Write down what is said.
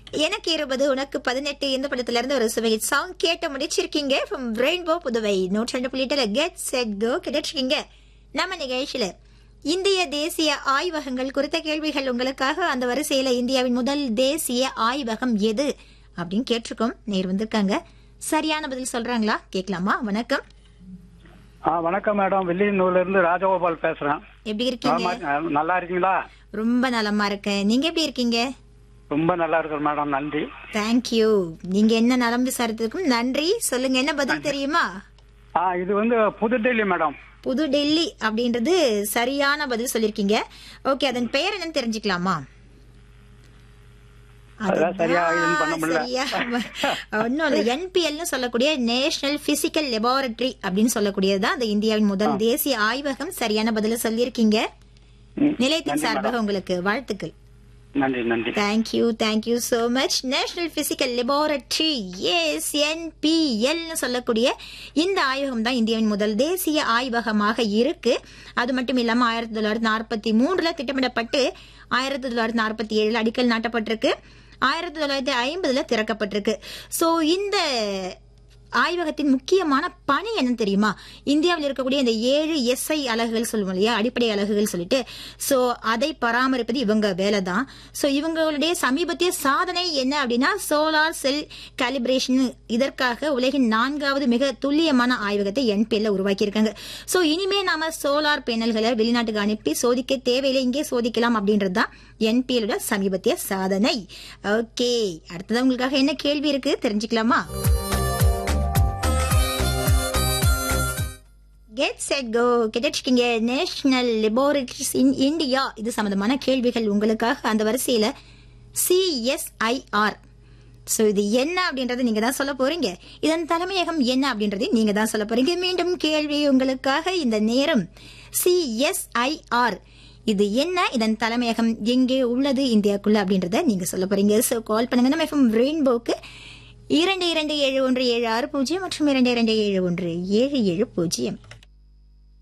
எனக்கு இருபது உனக்கு பதினெட்டு இந்த படத்துல இருந்து ஒரு சுவை சாங் கேட்ட முடிச்சிருக்கீங்க ஃப்ரம் ரெயின்போ புதுவை நூற்றி ரெண்டு புள்ளிட்டு கெட் செட் கோ கிடைச்சிருக்கீங்க நம்ம நிகழ்ச்சியில இந்திய தேசிய ஆய்வகங்கள் குறித்த கேள்விகள் உங்களுக்காக அந்த வரிசையில இந்தியாவின் முதல் தேசிய ஆய்வகம் எது அப்படின்னு கேட்டிருக்கோம் நேர் வந்திருக்காங்க சரியான பதில் சொல்றாங்களா கேட்கலாமா வணக்கம் ஆ வணக்கம் மேடம் வெள்ளியனூர்ல இருந்து ராஜகோபால் பேசுறேன் எப்படி இருக்கீங்க ஆமா, நல்லா இருக்கீங்களா ரொம்ப நலமா இருக்கேன் நீங்க எப்படி இருக்கீங்க ரொம்ப நல்லா இருக்கிற மேடம் நன்றி தேங்க்யூ நீங்க என்ன நலம் விசாரித்ததுக்கும் நன்றி சொல்லுங்க என்ன பதில் தெரியுமா ஆ இது வந்து புதுடெல்லி மேடம் புது டெல்லி அப்படின்றது சரியான பதில் சொல்லிருக்கீங்க ஓகே அதன் பெயர் என்னன்னு தெரிஞ்சுக்கலாமா அதான் சரியா இதுன்னு பண்ண முடியல. ஒன்னும் இல்ல என்பிஎல்னு சொல்லக்கூடிய நேஷனல் பிசிக்கல் லெபார்டரி அப்படின்னு சொல்லக்கூடியதுதான் அந்த இந்தியாவின் முதல் தேசிய ஆய்வகம் சரியான பதில சொல்லியிருக்கீங்க ம், நிலையத்தின் நன்றி சார்பாக உங்களுக்கு வாழ்த்துக்கள் நன்றி நன்றி thank you thank you so much national physical laboratory எஸ் என்பிஎல்னு சொல்லக்கூடிய இந்த ஆய்வகம் தான் இந்தியாவின் முதல் தேசிய ஆய்வகமாக இருக்கு அது மட்டும் இல்லாம ஆயிரத்தி தொள்ளாயிரத்தி நாற்பத்தி மூன்றுல திட்டமிடப்பட்டு ஆயிரத்தி தொள்ளாயிரத்தி நாற்பத்தி ஏழுல அடிக்கல் நாட்டப்பட்டிருக்கு ஆயிரத்தி தொள்ளாயிரத்தி ஐம்பதுல திறக்கப்பட்டிருக்கு சோ இந்த ஆய்வகத்தின் முக்கியமான பணி என்னன்னு தெரியுமா இந்தியாவில் இருக்கக்கூடிய இந்த ஏழு எஸ்ஐ அலகுகள் சொல்லுவோம் இல்லையா அடிப்படை அலகுகள் சொல்லிட்டு சோ அதை பராமரிப்பது இவங்க வேலை தான் சோ இவங்களுடைய சமீபத்திய சாதனை என்ன அப்படின்னா சோலார் செல் காலிபிரேஷன் இதற்காக உலகின் நான்காவது மிக துல்லியமான ஆய்வகத்தை என்பிஎல்ல உருவாக்கியிருக்காங்க சோ இனிமே நாம சோலார் பேனல்களை வெளிநாட்டுக்கு அனுப்பி சோதிக்க தேவையில்லை இங்கே சோதிக்கலாம் அப்படின்றது தான் என்பிஎலோட சமீபத்திய சாதனை ஓகே அடுத்தது உங்களுக்காக என்ன கேள்வி இருக்கு தெரிஞ்சுக்கலாமா கெட் செட் கோ கிடைச்சிருக்கீங்க நேஷனல் லெபார்டரிஸ் இன் இந்தியா இது சம்பந்தமான கேள்விகள் உங்களுக்காக அந்த வரிசையில சிஎஸ்ஐஆர் சோ இது என்ன அப்படின்றத நீங்க தான் சொல்ல போறீங்க இதன் தலைமையகம் என்ன அப்படின்றதை நீங்க தான் சொல்ல போறீங்க மீண்டும் கேள்வி உங்களுக்காக இந்த நேரம் சிஎஸ்ஐஆர் இது என்ன இதன் தலைமையகம் எங்கே உள்ளது இந்தியாக்குள்ள அப்படின்றத நீங்க சொல்ல போறீங்க சோ கால் பண்ணுங்க நம்ம எஃப்எம் ரெயின்போக்கு இரண்டு இரண்டு ஏழு ஒன்று ஏழு ஆறு பூஜ்ஜியம் மற்றும் இரண்டு இரண்டு ஏழு ஒன்று ஏழு ஏழு பூஜ்ஜியம்